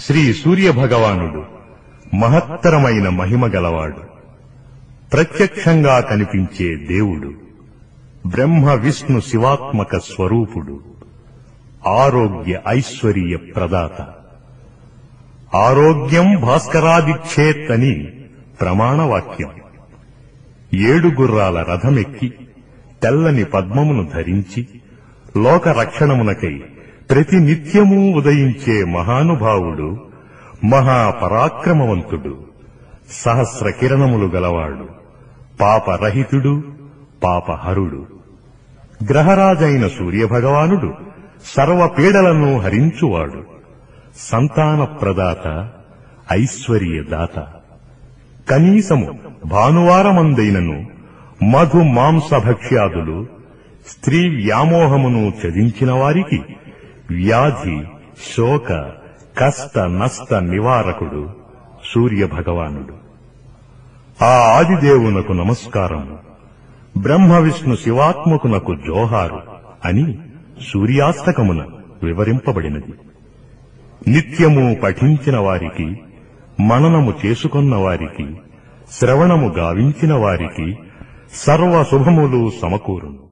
శ్రీ సూర్య భగవానుడు మహత్తరమైన మహిమ గలవాడు ప్రత్యక్షంగా కనిపించే దేవుడు బ్రహ్మ విష్ణు శివాత్మక స్వరూపుడు ఆరోగ్య ఐశ్వర్య ప్రదాత ఆరోగ్యం భాస్కరాదిచ్చేత్ అని ప్రమాణవాక్యం ఏడు గుర్రాల రథమెక్కి తెల్లని పద్మమును ధరించి లోక రక్షణమునకై ప్రతి నిత్యము ఉదయించే మహానుభావుడు మహాపరాక్రమవంతుడు సహస్ర కిరణములు గలవాడు పాపరహితుడు పాపహరుడు గ్రహరాజైన సూర్యభగవానుడు సర్వ పీడలను హరించువాడు సంతాన ప్రదాత ఐశ్వర్యదాత కనీసము భానువారమందైనను మధు మాంసభక్ష్యాదులు స్త్రీ వ్యామోహమును చదించిన వారికి వ్యాధి శోక కష్ట నష్ట నివారకుడు సూర్యభగవానుడు ఆ ఆదిదేవునకు నమస్కారము బ్రహ్మ విష్ణు శివాత్మకునకు జోహారు అని సూర్యాస్తకమున వివరింపబడినది నిత్యము పఠించిన వారికి మననము చేసుకొన్న వారికి శ్రవణము గావించిన వారికి సర్వ శుభములు సమకూరును